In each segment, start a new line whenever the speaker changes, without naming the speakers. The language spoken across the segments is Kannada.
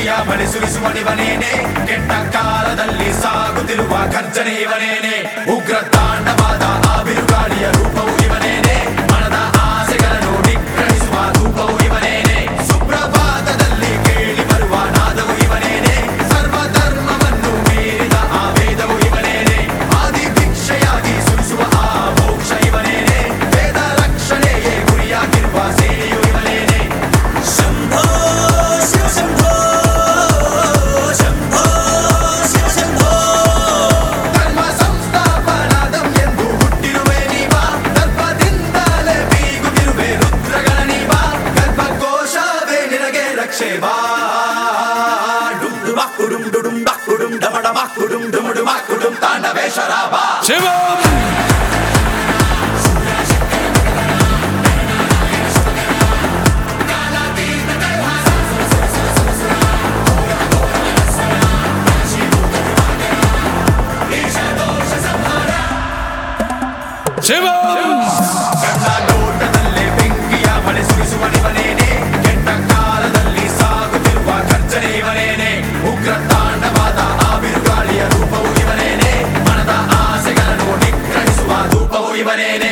ಬೆಂಕಿಯ ಮಳೆ ಸುರಿಸುವನಿವನೇನೆ ಕೆಟ್ಟ ಕಾಲದಲ್ಲಿ ಸಾಗುತ್ತಿರುವ ಗರ್ಜನೆ ಇವನೇನೆ ಉಗ್ರ ತಾಂಡವಾದ ಆ ಬಿರುಗಾಳಿಯ ರೂಪವು ಇವನೇನೆ ಮನದ ಆಸೆಗಳನ್ನು ನಿಗ್ರಹಿಸುವ ರೂಪವು ಇವನೇನೆ ಸುಪ್ರಭಾತದಲ್ಲಿ ಕೇಳಿ ಬರುವ ನಾದವು ಇವನೇನೆ ಸರ್ವ ಧರ್ಮವನ್ನು ಮೀರಿದ ಆ ವೇದವು ಇವನೇನೆ ಆದಿ ಭಿಕ್ಷೆಯಾಗಿ ಸುರಿಸುವ ಆ ಮೋಕ್ಷ ಇವನೇನೆ ವೇದ ರಕ್ಷಣೆಯೇ ಗುರಿಯಾಗಿರುವ ಸೇನೆಯು ಇವನೇನೆ
ಶಂಭೋ ಶಿವ ಶಂಭೋ ಶಂಭೋ ಶಿವ ಶಂಭೋ
ಧರ್ಮ ಸಂಸ್ಥಾಪನಾದಂ ಎಂದು ಹುಟ್ಟಿರುವೆ ನೀವ ದರ್ಪದಿಂದಲೇ ಬೀಗುತ್ತಿರುವೆ ರುದ್ರಗಳ ನೀವ ಗರ್ಭಕೋಶವೇ ನಿನಗೆ ರಕ್ಷೆ ಬಾ ಡುಂಡು ಮಕ್ಕುಡುಂ ಡುಡುಂ ಬಕ್ಕುಡುಂ ಡಮಡ ಮಕ್ಕುಡುಂ ಡುಮುಡು ಮಕ್ಕುಡುಂ ತಾಂಡವೇಶ್ವರ ಬಾ
ಶಿವಂ ಶಿವಂ
ಕಣ್ಣ ನೋಟದಲ್ಲೇ ಬೆಂಕಿಯ ಮಳೆ ಸುರಿಸುವನಿವನೇನೆ ಕೆಟ್ಟ ಕಾಲದಲ್ಲಿ ಸಾಗುತ್ತಿರುವ ಗರ್ಜನೆ ಇವನೇನೆ ಉಗ್ರ ತಾಂಡವಾದ ಆ ಬಿರುಗಾಳಿಯ ರೂಪವು ಇವನೇನೆ ಮನದ ಆಸೆಗಳನ್ನು ನಿಗ್ರಹಿಸುವ ರೂಪವು ಇವನೇನೆ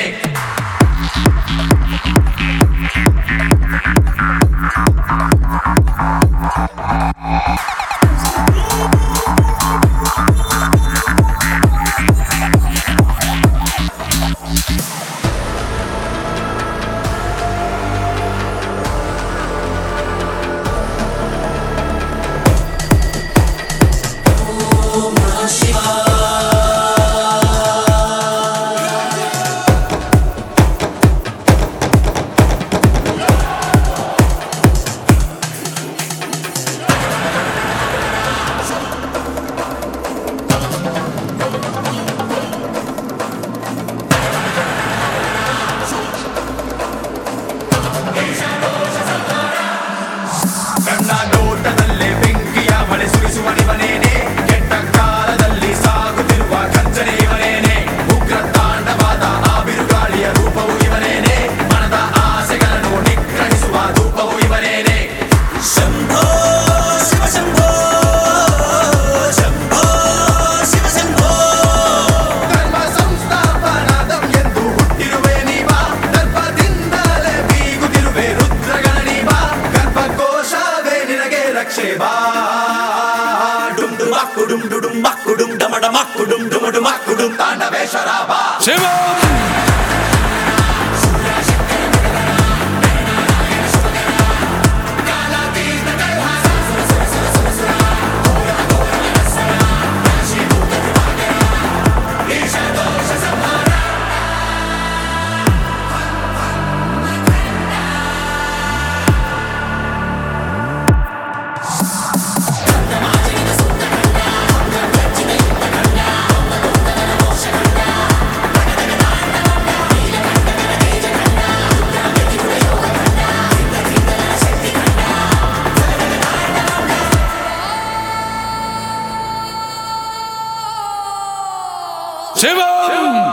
ಕಣ್ಣ ನೋಟದಲ್ಲೇ ಬೆಂಕಿಯ ಮಳೆ ಸುರಿಸುವನಿವನೇನೆ ಕೆಟ್ಟ ಕಾಲದಲ್ಲಿ ಸಾಗುತ್ತಿರುವ ಗರ್ಜನೆ ಇವನೇನೆ ಉಗ್ರ ತಾಂಡವಾದ ಆ ಬಿರುಗಾಳಿಯ ರೂಪವು ಇವನೇನೆ ಮನದ ಆಸೆಗಳನ್ನು ನಿಗ್ರಹಿಸುವ ರೂಪವು ಇವನೇನೆ
ಶಂಭೋ ಶಿವ ಶಂಭೋ ಶಂಭೋ ಶಿವ ಶಂಭೋ
ಧರ್ಮ ಸಂಸ್ಥಾಪನಾದಂ ಎಂದು ಹುಟ್ಟಿರುವೆ ನೀವ ದರ್ಪದಿಂದಲೇ ಬೀಗುತ್ತಿರುವೆ ರುದ್ರಗಳ ನೀವ ಗರ್ಭಕೋಶವೇ ನಿನಗೆ ರಕ್ಷೆ ಬಾ ಡುಂಡು ಮಕ್ಕುಡುಂ ಡುಡುಂ ಮಕ್ಕುಡುಂ ಡಮಡ ಮಕ್ಕುಡುಂ ಡುಮುಡು ಮಕ್ಕುಡುಂ ತಾಂಡವೇಶ್ವರ ಬಾ
ಶಿವಂ ಶಿವಂ